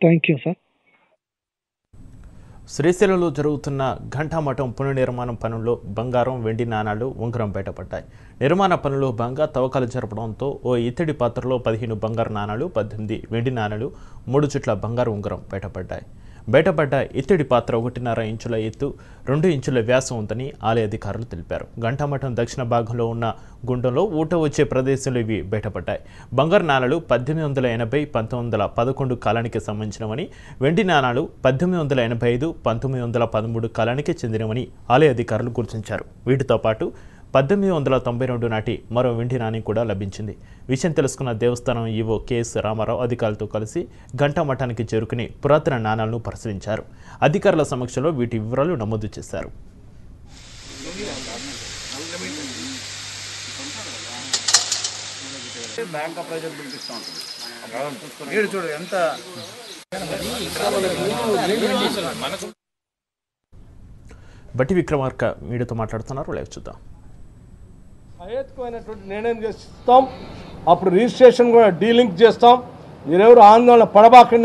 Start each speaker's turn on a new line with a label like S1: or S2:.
S1: thank you sir
S2: శ్రీశైలంలో జరుగుతున్న ఘంటామఠం పునర్నిర్మాణం పనుల్లో బంగారం వెండి నాణాలు ఉంగరం బయటపడ్డాయి నిర్మాణ పనులు భాగంగా తవ్వకాలు జరపడంతో ఓ ఇత్తడి పాత్రలో పదిహేను బంగారు నాణాలు పద్దెనిమిది వెండి నాణాలు మూడు చుట్ల బంగారు ఉంగరం బయటపడ్డాయి బయటపడ్డ ఇత్తడి పాత్ర ఒకటిన్నర ఇంచుల ఎత్తు రెండు ఇంచుల వ్యాసం ఉందని ఆలయ అధికారులు తెలిపారు ఘంటామఠం దక్షిణ భాగంలో ఉన్న గుండంలో ఊట వచ్చే ప్రదేశంలో ఇవి బయటపడ్డాయి బంగారు నాణాలు పద్దెనిమిది వందల ఎనభై పంతొమ్మిది వందల పదకొండు కాలానికి సంబంధించినవని వెండి నాణాలు పద్దెనిమిది వందల ఎనభై ఐదు పంతొమ్మిది వందల పదమూడు కాలానికి చెందినవని ఆలయ అధికారులు గుర్తించారు వీటితో పాటు పద్దెనిమిది వందల తొంభై రెండు నాటి మరో వెండి నాణి కూడా లభించింది విషయం తెలుసుకున్న దేవస్థానం ఈవో కెఎస్ రామారావు అధికారులతో కలిసి గంటా మఠానికి చేరుకుని పురాతన నాణాలను పరిశీలించారు అధికారుల సమక్షంలో వీటి వివరాలు నమోదు చేశారు
S3: బ్యాంక్ అప్రైజర్ పిలిపిస్తూ ఉంటుంది ఏడు చూడు ఎంత
S2: బట్టి విక్రమార్క మీడియాతో మాట్లాడుతున్నారు లైవ్ చూద్దాం
S4: సహేతుకమైనటువంటి నిర్ణయం చేస్తాం అప్పుడు రిజిస్ట్రేషన్ కూడా డీలింక్ చేస్తాం మీరెవరు ఆందోళన పడబాకండి